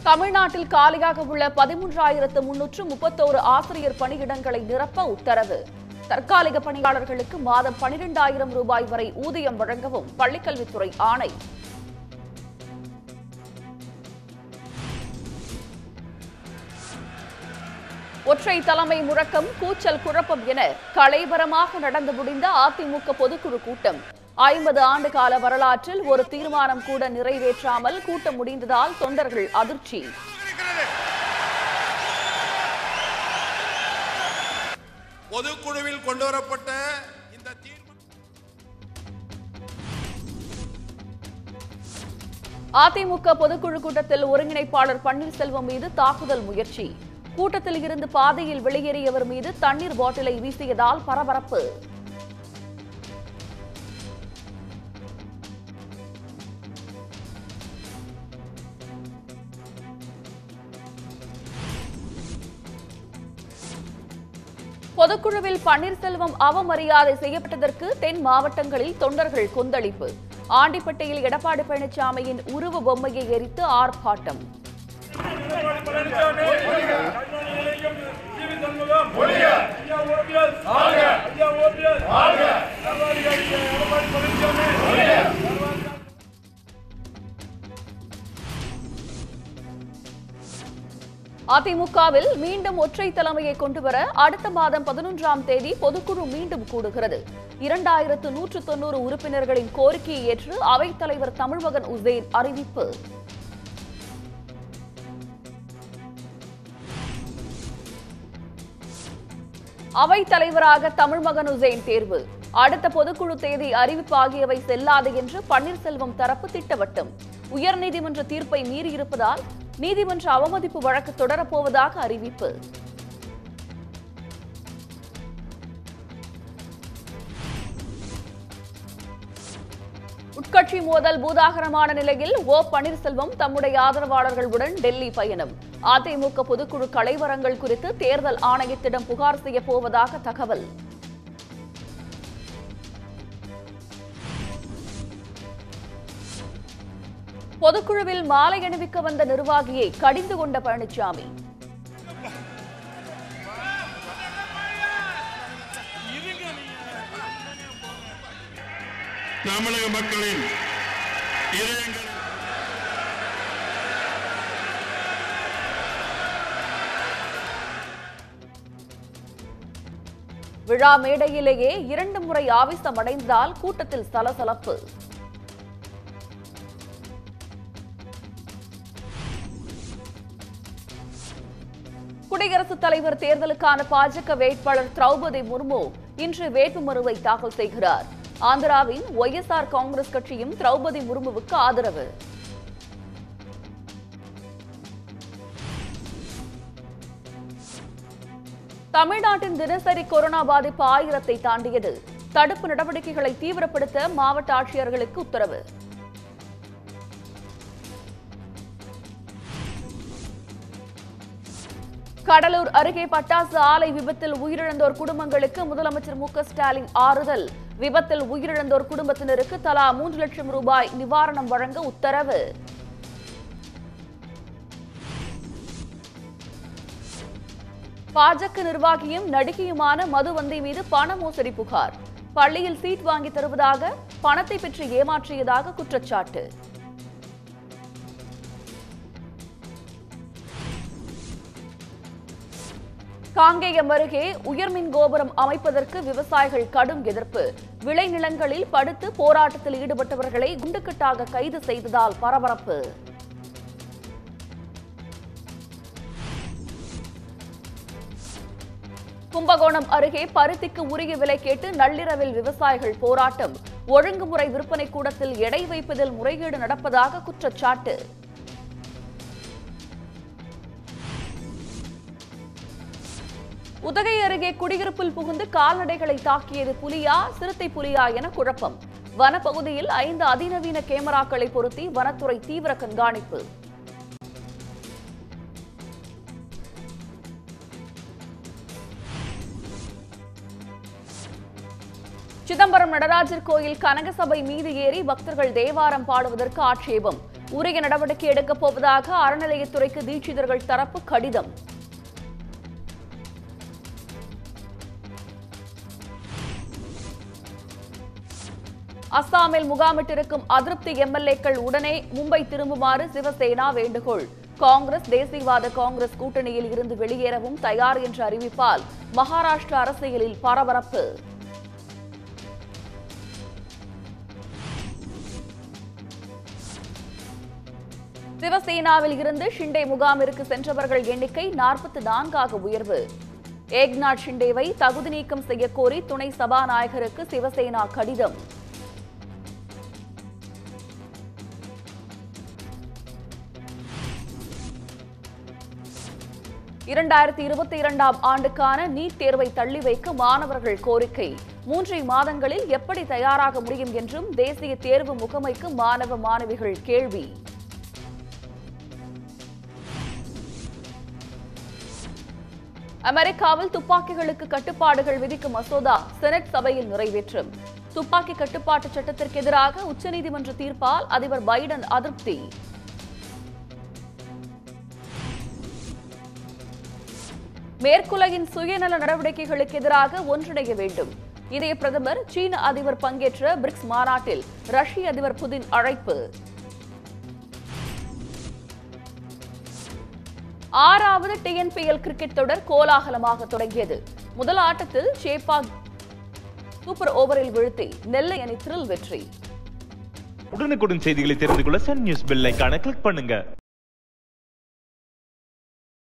தமிழ்நாட்டில் காலியாக உள்ள பதிமூன்றாயிரத்து முன்னூற்று முப்பத்தோரு ஆசிரியர் பணியிடங்களை நிரப்ப உத்தரவு தற்காலிக பணியாளர்களுக்கு மாதம் பனிரெண்டாயிரம் ரூபாய் வரை ஊதியம் வழங்கவும் பள்ளிக்கல்வித்துறை ஆணை ஒற்றை தலைமை முழக்கம் கூச்சல் குழப்பம் என கலைபரமாக நடந்து முடிந்த அதிமுக பொதுக்குழு கூட்டம் ஐம்பது ஆண்டு கால வரலாற்றில் ஒரு தீர்மானம் கூட நிறைவேற்றாமல் கூட்டம் முடிந்ததால் தொண்டர்கள் அதிர்ச்சி பொதுக்குழுவில் கொண்டு வரப்பட்ட இந்த தீர்மானம் அதிமுக பொதுக்குழு கூட்டத்தில் ஒருங்கிணைப்பாளர் பன்னீர்செல்வம் மீது தாக்குதல் முயற்சி கூட்டத்தில் இருந்து பாதையில் வெளியேறியவர் மீது தண்ணீர் பாட்டிலை வீசியதால் பரபரப்பு பொதுக்குழுவில் பன்னீர்செல்வம் அவமரியாதை செய்யப்பட்டதற்கு தென் மாவட்டங்களில் தொண்டர்கள் கொந்தளிப்பு ஆண்டிப்பட்டியில் எடப்பாடி பழனிசாமியின் உருவ பொம்மையை எரித்து ஆர்ப்பாட்டம் பழனிசாமி கருணாநிதி நிலையம் ஜீவி சண்முகம் ஐயா ஓபிஎஸ் ஐயா ஓபிஎஸ் எடப்பாடி எடப்பாடி பழனிசாமி அதிமுகவில் மீண்டும் ஒற்றை தலைமையை கொண்டுவர அடுத்த மாதம் பதினொன்றாம் தேதி பொதுக்குழு மீண்டும் கூடுகிறது இரண்டாயிரத்து நூற்று தொன்னூறு உறுப்பினர்களின் கோரிக்கையை ஏற்று அவைத் தலைவர் தமிழ்மகன் உசேன் அறிவிப்பு அவைத் தலைவராக தமிழ்மகன் உசேன் தேர்வு அடுத்த பொதுக்குழு தேதி அறிவிப்பு ஆகியவை செல்லாது என்று பன்னீர்செல்வம் தரப்பு திட்டவட்டம் உயர்நீதிமன்ற தீர்ப்பை மீறியிருப்பதால் நீதிமன்ற அவமதிப்பு வழக்கு தொடரப்போவதாக அறிவிப்பு உட்கட்சி மோதல் பூதாகரமான நிலையில் ஓ பன்னீர்செல்வம் தம்முடைய ஆதரவாளர்களுடன் டெல்லி பயணம் அதிமுக பொதுக்குழு கலைவரங்கள் குறித்து தேர்தல் ஆணையத்திடம் புகார் செய்யப் போவதாக தகவல் பொதுக்குழுவில் மாலை அணிவிக்க வந்த நிர்வாகியை கடிந்து கொண்ட பழனிசாமி தமிழக மக்களின் இதயங்களில் விழா மேடையிலேயே இரண்டு முறை ஆவேசம் அடைந்ததால் கூட்டத்தில் சலசலப்பு குடியரசுத் தலைவர் தேர்தலுக்கான பாஜக வேட்பாளர் திரௌபதி முர்மு இன்று வேட்புமனுவை தாக்கல் செய்கிறார் ஆந்திராவின் ஒய்எஸ்ஆர் காங்கிரஸ் கட்சியும் திரௌபதி முர்முவுக்கு ஆதரவு தமிழ்நாட்டின் தினசரி கொரோனா பாதிப்பு ஆயிரத்தை தாண்டியது தடுப்பு நடவடிக்கைகளை தீவிரப்படுத்த மாவட்ட ஆட்சியர்களுக்கு உத்தரவு கடலூர் அருகே பட்டாசு ஆலை விபத்தில் உயிரிழந்தோர் குடும்பங்களுக்கு முதலமைச்சர் மு க ஸ்டாலின் ஆறுதல் விபத்தில் உயிரிழந்தோர் குடும்பத்தினருக்கு தலா மூன்று லட்சம் ரூபாய் நிவாரணம் வழங்க உத்தரவு பாஜக நிர்வாகியும் நடிகையுமான மதுவந்தி மீது பண மோசடி புகார் பள்ளியில் சீட் வாங்கி தருவதாக பணத்தை பெற்று ஏமாற்றியதாக குற்றச்சாட்டு காங்கேயம் அருகே உயர்மின் கோபுரம் அமைப்பதற்கு விவசாயிகள் கடும் எதிர்ப்பு விளைநிலங்களில் படுத்து போராட்டத்தில் ஈடுபட்டவர்களை குண்டுக்கட்டாக கைது செய்ததால் பரபரப்பு கும்பகோணம் அருகே பருத்திக்கு உரிய விலை கேட்டு நள்ளிரவில் விவசாயிகள் போராட்டம் ஒழுங்குமுறை விற்பனை கூடத்தில் எடை வைப்பதில் முறைகேடு நடப்பதாக குற்றச்சாட்டு உதகை அருகே குடியிருப்பில் புகுந்து கால்நடைகளை தாக்கியது புலியா சிறுத்தை புலியா என குழப்பம் வனப்பகுதியில் ஐந்து அதிநவீன கேமராக்களை பொருத்தி வனத்துறை தீவிர கண்காணிப்பு சிதம்பரம் நடராஜர் கோயில் கனகசபை மீது ஏறி பக்தர்கள் தேவாரம் பாடுவதற்கு ஆட்சேபம் உரிய நடவடிக்கை எடுக்கப் போவதாக அறநிலையத்துறைக்கு தீட்சிதர்கள் தரப்பு கடிதம் அஸ்ஸாமில் முகாமிட்டிருக்கும் அதிருப்தி எம்எல்ஏக்கள் உடனே மும்பை திரும்புமாறு சிவசேனா வேண்டுகோள் காங்கிரஸ் தேசியவாத காங்கிரஸ் கூட்டணியில் இருந்து வெளியேறவும் தயார் என்ற அறிவிப்பால் மகாராஷ்டிரா அரசியலில் பரபரப்பு சிவசேனாவில் இருந்து ஷிண்டே முகாமிற்கு சென்றவர்கள் எண்ணிக்கை நாற்பத்தி நான்காக உயர்வு ஏக்நாத் ஷிண்டேவை தகுதி நீக்கம் செய்யக்கோரி துணை சபாநாயகருக்கு சிவசேனா கடிதம் இரண்டாயிரத்தி இருபத்தி இரண்டாம் ஆண்டுக்கான நீட் தேர்வை தள்ளி வைக்க மாணவர்கள் கோரிக்கை மூன்றரை மாதங்களில் எப்படி தயாராக முடியும் என்றும் தேசிய தேர்வு முகமைக்கு மாணவ மாணவிகள் கேள்வி அமெரிக்காவில் துப்பாக்கிகளுக்கு கட்டுப்பாடுகள் விதிக்கும் மசோதா செனட் சபையில் நிறைவேற்றும் துப்பாக்கி கட்டுப்பாட்டு சட்டத்திற்கு எதிராக உச்சநீதிமன்ற தீர்ப்பால் அதிபர் பைடன் அதிருப்தி மேற்குலகின் சுயநல நடவடிக்கைகளுக்கு எதிராக ஒன்றிணைய வேண்டும் இந்திய பிரதமர் சீன அதிபர் பங்கேற்ற பிரிக்ஸ் மாநாட்டில் ரஷ்ய அதிபர் புதின் அழைப்பு ஆறாவது டிஎன்பிஎல் கிரிக்கெட் தொடர் கோலாகலமாக தொடங்கியது முதல் ஆட்டத்தில் சேப்பாக் சூப்பர் ஓவரில் வீழ்த்தி நெல்லை அணி த்ரில் வெற்றி உடனுக்குடன் செய்திகளை தெரிந்து கொள்ள சன் நியூஸ் பெல் ஐகானை கிளிக் பண்ணுங்க